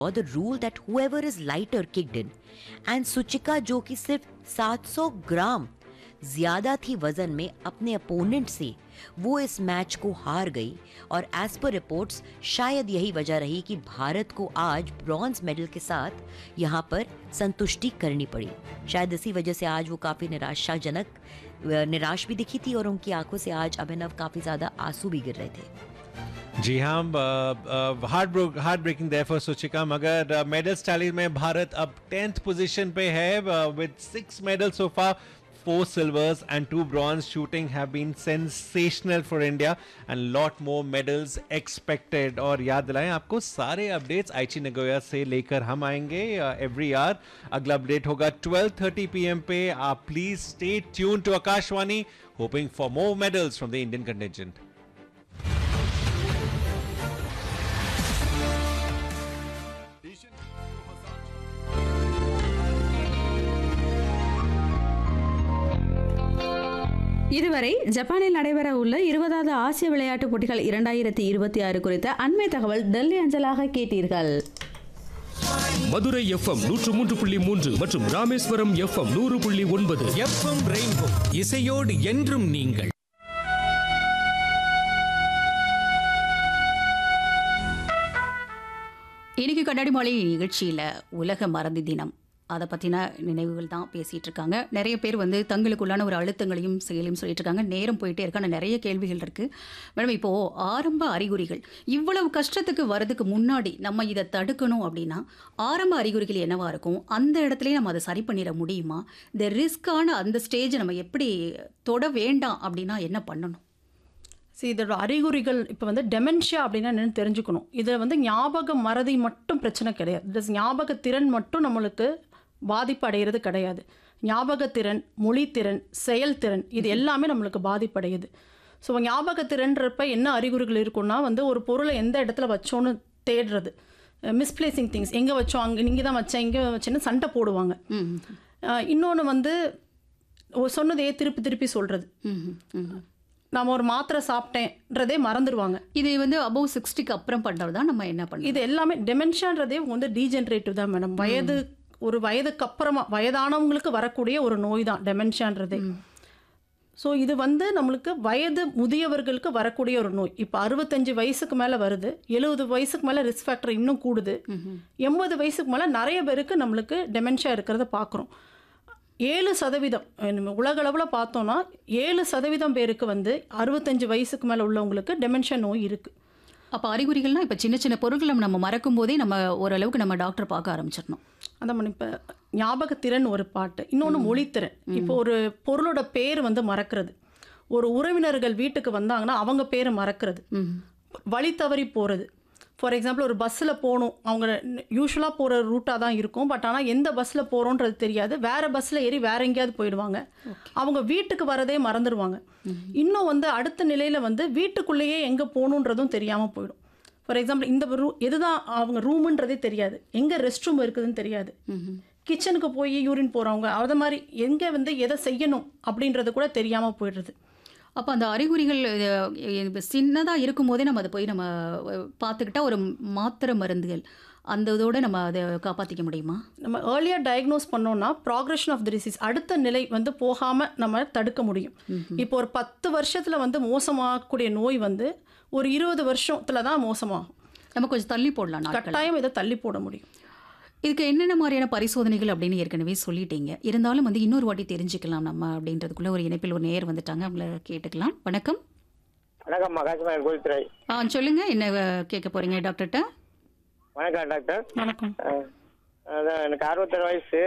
और the rule that whoever is lighter kicked in and Suchika जो कि सिर्फ 700 ग्राम ज्यादा थी वजन में अपने अपोनेंट से वो इस मैच को हार गई और एज पर रिपोर्ट्स शायद यही वजह रही कि भारत को आज ब्रॉन्ज मेडल के साथ यहाँ पर संतुष्टि करनी पड़ी शायद इसी वजह से आज वो काफी निराशाजनक अ, निराश भी दिखी थी और उनकी आंखों से आज अभिनव काफी ज्यादा आंसू भी गिर रहे थे जी हाँ heart heart breaking there for Suchika मगर मेडल टैली में भारत अब टेंथ पोजीशन पे है with six medal so far four silvers and two bronze shooting have been sensational for India and lot more medals expected और याद दिलाएं आपको सारे अपडेट्स आइची नगोया से लेकर हम आएंगे एवरी आवर अगला अपडेट होगा 12:30 पीएम पे आप please stay tune to Akashvani hoping for more medals from the Indian contingent இதுவரை ஜப்பானில் நடைபெற உள்ள இருபதாவது ஆசிய விளையாட்டுப் போட்டிகள் இரண்டாயிரத்தி இருபத்தி ஆறு குறித்த அண்மை தகவல் டெல்லி அஞ்சலாக கேட்டீர்கள் மதுரை எஃப்எம் நூற்று மூன்று புள்ளி மூன்று மற்றும் ராமேஸ்வரம் எஃப்எம் நூறு புள்ளி ஒன்பது எஃப்எம் ரெயின்போ இசையோடு என்றும் நீங்கள் இன்னைக்கு கண்ணாடி மாலை நிகழ்ச்சியில் உலக மறதி தினம் அதை பற்றின நினைவுகள் தான் பேசிகிட்டு இருக்காங்க நிறைய பேர் வந்து தங்களுக்குள்ளான ஒரு அழுத்தங்களையும் செயலையும் சொல்லிட்டு இருக்காங்க நேரம் போயிட்டே இருக்கான நிறைய கேள்விகள் இருக்குது மேடம் இப்போது ஆரம்ப அறிகுறிகள் இவ்வளவு கஷ்டத்துக்கு வரதுக்கு முன்னாடி நம்ம இதை தடுக்கணும் அப்படின்னா ஆரம்ப அறிகுறிகள் என்னவா இருக்கும் அந்த இடத்துலயே நம்ம அதை சரி பண்ணிட முடியுமா இந்த ரிஸ்க்கான அந்த ஸ்டேஜை நம்ம எப்படி தொட வேண்டாம் அப்படின்னா என்ன பண்ணணும் சரி இதோட அறிகுறிகள் இப்போ வந்து டெமென்ஷியா அப்படின்னா என்னன்னு தெரிஞ்சுக்கணும் இதில் வந்து ஞாபக மறதி மட்டும் பிரச்சனை கிடையாது இது ஞாபக திறன் மட்டும் நம்மளுக்கு பாதிப்பு அடைகிறது கிடையாது ஞாபகத்திறன் மொழித்திறன் செயல்திறன் இது எல்லாமே நம்மளுக்கு பாதிப்படையுது ஸோ ஞாபகத்திறன்றப்ப என்ன அறிகுறிகள் இருக்குன்னா வந்து ஒரு பொருளை எந்த இடத்துல வச்சோன்னு தேடுறது மிஸ்பிளேசிங் திங்ஸ் எங்கே வச்சோம் அங்கே நீங்கள் தான் வச்சேன் இங்கே வச்சேன்னு சண்டை போடுவாங்க இன்னொன்று வந்து ஒ- சொன்னதையே திருப்பி திருப்பி சொல்கிறது ம் ம் நம்ம ஒரு மாத்திரை சாப்பிட்டேன்றதே மறந்துடுவாங்க இது வந்து அபவ் சிக்ஸ்டிக்கு அப்புறம் பண்ணுறது தான் நம்ம என்ன பண்ணணும் இது எல்லாமே டெமென்ஷியான்றதே வந்து டீஜென்ரேட்டிவ் தான் மேடம் வயது ஒரு வயதுக்கு அப்புறமா வயதானவங்களுக்கு வரக்கூடிய ஒரு நோய் தான் டெமென்ஷியான்றதே ஸோ இது வந்து நம்மளுக்கு வயது முதியவர்களுக்கு வரக்கூடிய ஒரு நோய் இப்போ அறுபத்தஞ்சு வயசுக்கு மேலே வருது எழுபது வயசுக்கு மேலே ரிஸ்க் ஃபேக்டர் இன்னும் கூடுது எண்பது வயசுக்கு மேலே நிறைய பேருக்கு நம்மளுக்கு டெமென்ஷியா இருக்கிறத பார்க்குறோம் ஏழு சதவீதம் நம்ம உலகளவில் பார்த்தோம்னா ஏழு சதவீதம் பேருக்கு வந்து அறுபத்தஞ்சு வயசுக்கு மேலே உள்ளவங்களுக்கு டெமென்ஷியா நோய் இருக்குது அப்போ அறிகுறிகள்னா இப்போ சின்ன சின்ன பொருட்களை நம்ம மறக்கும் போதே நம்ம ஓரளவுக்கு நம்ம டாக்டர் பார்க்க ஆரம்பிச்சிடணும் அந்த மாதிரி இப்போ ஞாபகத்திறன் ஒரு பாட்டு இன்னொன்று மொழித்திறன் இப்போ ஒரு பொருளோட பேர் வந்து மறக்கிறது ஒரு உறவினர்கள் வீட்டுக்கு வந்தாங்கன்னா அவங்க பேரை மறக்கிறது வழி தவறி போகிறது ஃபார் எக்ஸாம்பிள் ஒரு பஸ்ஸில் போகணும் அவங்க யூஸ்வலாக போகிற ரூட்டாக தான் இருக்கும் பட் ஆனால் எந்த பஸ்ஸில் போகிறோன்றது தெரியாது வேறு பஸ்ஸில் ஏறி வேற எங்கேயாவது போயிடுவாங்க அவங்க வீட்டுக்கு வரதே மறந்துடுவாங்க இன்னும் வந்து அடுத்த நிலையில் வந்து வீட்டுக்குள்ளேயே எங்கே போகணுன்றதும் தெரியாமல் போயிடும் ஃபார் எக்ஸாம்பிள் இந்த ரூ எதுதான் அவங்க ரூமுன்றதே தெரியாது எங்கே ரெஸ்ட் ரூம் இருக்குதுன்னு தெரியாது கிச்சனுக்கு போய் யூரின் போகிறவங்க அது மாதிரி எங்கே வந்து எதை செய்யணும் அப்படின்றது கூட தெரியாமல் போயிடுறது அப்போ அந்த அறிகுறிகள் சின்னதாக இருக்கும்போதே நம்ம அதை போய் நம்ம அஹ், பார்த்துக்கிட்டா ஒரு மாத்திரை மருந்துகள் அந்த இதோட நம்ம அதை காப்பாற்றிக்க முடியுமா நம்ம ஏர்லியாக டயக்னோஸ் பண்ணோம்னா ப்ராக்ரஷன் ஆஃப் த டிசீஸ் அடுத்த நிலை வந்து போகாமல் நம்ம தடுக்க முடியும் இப்போ ஒரு பத்து வருஷத்தில் வந்து மோசமாகக்கூடிய நோய் வந்து ஒரு இருபது வருஷத்தில் தான் மோசமாகும் நம்ம கொஞ்சம் தள்ளி போடலாம் நாட்கள் கட்டாயம் இதை தள்ளி போட முடியும் இதுக்கு என்னென்ன மாதிரியான பரிசோதனைகள் அப்படின்னு ஏற்கனவே சொல்லிட்டீங்க இருந்தாலும் வந்து இன்னொரு வாட்டி தெரிஞ்சுக்கலாம் நம்ம அப்படின்றதுக்குள்ள ஒரு இணைப்பில் ஒரு நேர் வந்துட்டாங்க அவங்கள கேட்டுக்கலாம் வணக்கம் வணக்கம் மகாத்மான் கோவித்ராய் ஆ சொல்லுங்க என்ன அஹ், கேட்க போறீங்க டாக்டர்கிட்ட வணக்கம் டாக்டர் வணக்கம் அஹ், அதான் எனக்கு அறுபத்தாறு வயசு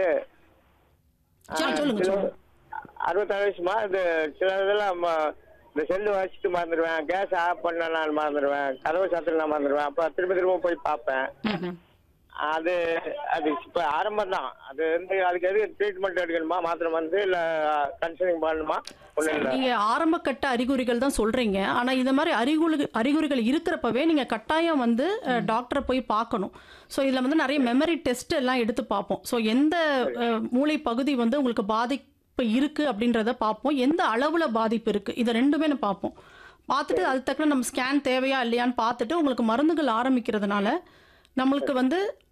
சொல்லுங்க, சொல்லுங்க, சில- சொல்லுங்க. அறுபத்தாறு வயசுமா இது சில இதெல்லாம் ம- இந்த செல்லு வச்சுட்டு மறந்துடுவேன் கேஸ் ஆஃப் பண்ண நான் மறந்துடுவேன் கதவு சாத்திரம் நான் மறந்துடுவேன் அப்போ திரும்ப திரும்ப போய் பார்ப்பேன் ம்ஹும். அது அது இப்போ ஆரம்பம் தான் அது வந்து அதுக்கு எது ட்ரீட்மெண்ட் எடுக்கணுமா மாத்திரை மருந்து இல்லை கன்சல்டிங் பண்ணணுமா ஒன்றும் இல்லை நீங்க ஆரம்ப கட்ட அறிகுறிகள் தான் சொல்றீங்க ஆனா இந்த மாதிரி அறிகுறி அறிகுறிகள் இருக்கிறப்பவே நீங்க கட்டாயம் வந்து அஹ், டாக்டரை போய் பார்க்கணும் ஸோ இதுல வந்து நிறைய மெமரி டெஸ்ட் எல்லாம் எடுத்து பார்ப்போம் ஸோ எந்த அஹ், மூளை பகுதி வந்து உங்களுக்கு பாதிப்பு இருக்கு அப்படின்றத பார்ப்போம் எந்த அளவுல பாதிப்பு இருக்கு இதை ரெண்டுமே நம்ம பார்ப்போம் பார்த்துட்டு அது தக்கன நம்ம ஸ்கேன் தேவையா இல்லையான்னு பார்த்துட்டு உங்களுக்கு மருந்துகள் ஆரம்பிக்கிறதுனால நம்மளுக்கு வந்து